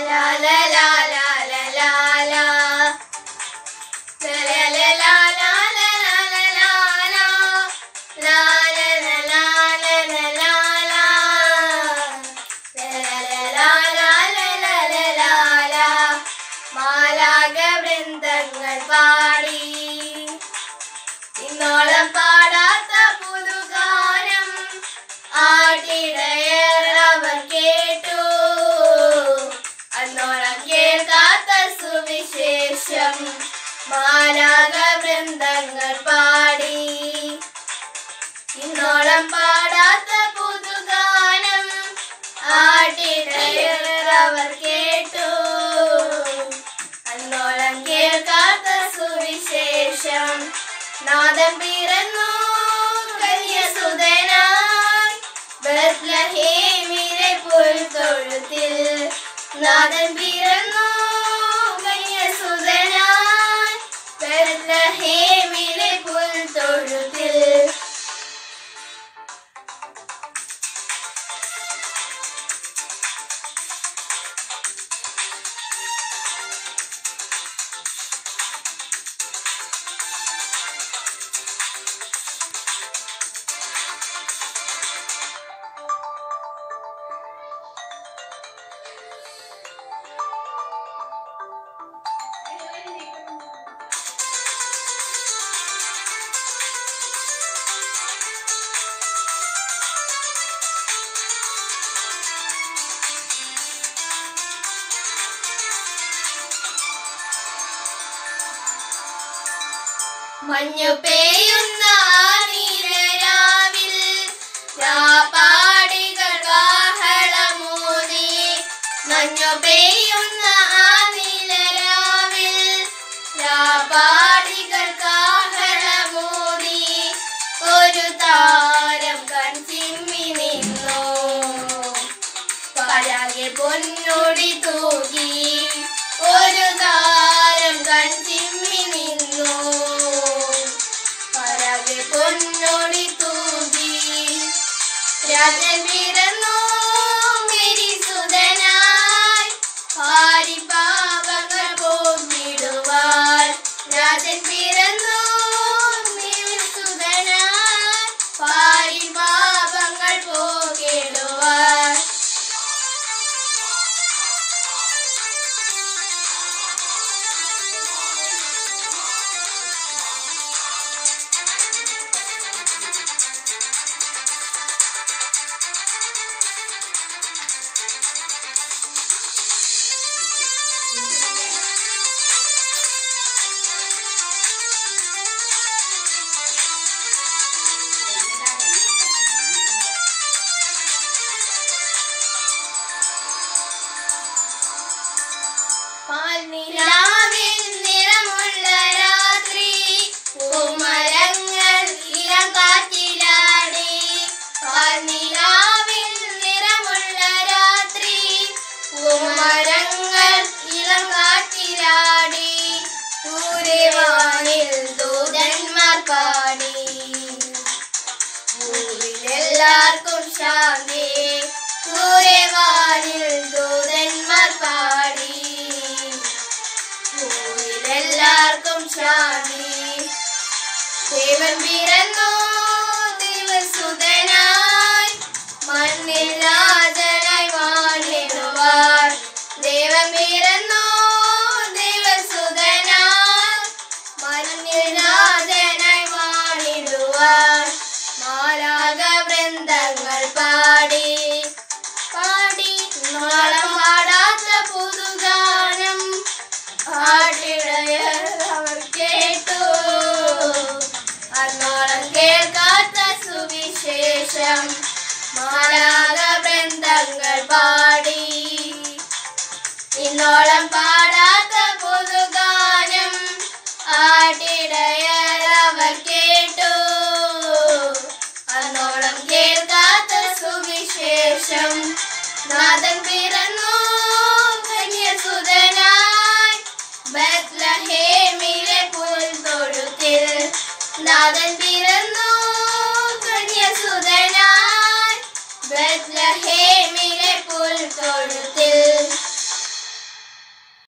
ലാ ലാ ലാ ലാ ലാ ലാ ലാ. ലാ ലാ ലാ ലാ ലാ ലാ ലാ ലാ ലാ ലാ. ലാ ലാ ലാ ലാ ലാ ലാ ലാ ലാ. ലാ ലാ ലാ ലാ ലാ ലാ ലാ ലാ. മാലാക വൃന്ദങ്ങൾ പാടി ഇന്നോളം പാടാത്ത പുതുഗാനം ആട്ടിടയർ അവർ കേട്ടു അന്നോളം കേൾക്കാത്ത സുവിശേഷം മാലാക വൃന്ദങ്ങൾ പാടി ഇന്നോളം പാടാത്ത പുതുഗാനം ആട്ടിടയർ അവർ കേട്ടു അന്നോളം കേൾക്കാത്ത സുവിശേഷം നാദം പിറന്നു കന്യസുതനായി ബത്ലഹേമിലെ പുൽത്തൊഴുത്തിൽ നാദം പിറന്നു കന്യസുതനായി ബത്ലഹേമിലെ പുൽത്തൊഴുത്തിൽ മഞ്ഞു പെയ്യുന്ന നീലരാവിൽ രാപ്പാടികൾ കാഹളമൂതി മഞ്ഞു പെയ്യുന്ന നീലരാവിൽ രാപ്പാടികൾ കാഹളമൂതി ഒരു താരം കൺചിമ്മി നിന്നു പരാകെ പൊന്നോടി തൂകി ഒരു താരം കൺചിമ്മി നിന്നു പരാകെ പൊന്നോടി തൂകി രാജൻ പിറന്നു സുതനായി പാരി പാപങ്ങൾ പോകിടുവാൻ രാജൻ പിറന്നു സുതനായി പാരി പാപങ്ങൾ പോകിടുവാൻ പാൽനിലാവിൽ നിറമുള്ള രാത്രി പൂമരങ്ങൾ ഇളം കാറ്റിലാടി പാൽനിലാവിൽ നിറമുള്ള രാത്രി പൂമരങ്ങൾ ഇളം കാറ്റിലാടി ദൂരവാനിൽ ദൂതന്മാർ പാടി ഭൂവിലെല്ലാവർക്കും ശാന്തി ദൂരവാനിൽ ദൂതന്മാർ പാടി ഭൂമിയിലെല്ലാവർക്കും ശാന്തി ദേവൻ പിറന്നു ദിവസുതനായി മണ്ണിൽ രാജനായി വാണിടുവാൻ ദേവൻ പിറന്നു ദിവസുതനായി മണ്ണിൽ രാജനായി വാണിടുവാൻ മാലാക വൃന്ദങ്ങൾ പാടി പാടി നാളം പാടാത്ത പുതുഗാനം പാട്ടിടയർ അവർ കേട്ടു അന്നോളം കേൾക്കാത്ത സുവിശേഷം മാലാക ബന്ധങ്ങൾ പാടി ഇന്നോളം പാടാത്ത പുതുഗാനം ആട്ടിടയർ അവർ കേട്ടു അന്നോളം കേൾക്കാത്ത സുവിശേഷം നാഥൻ പിറന്നു കന്യസുതനായി ബത്ലഹേമിലെ പുൽത്തൊഴുത്തിൽ നാഥൻ പിറന്നു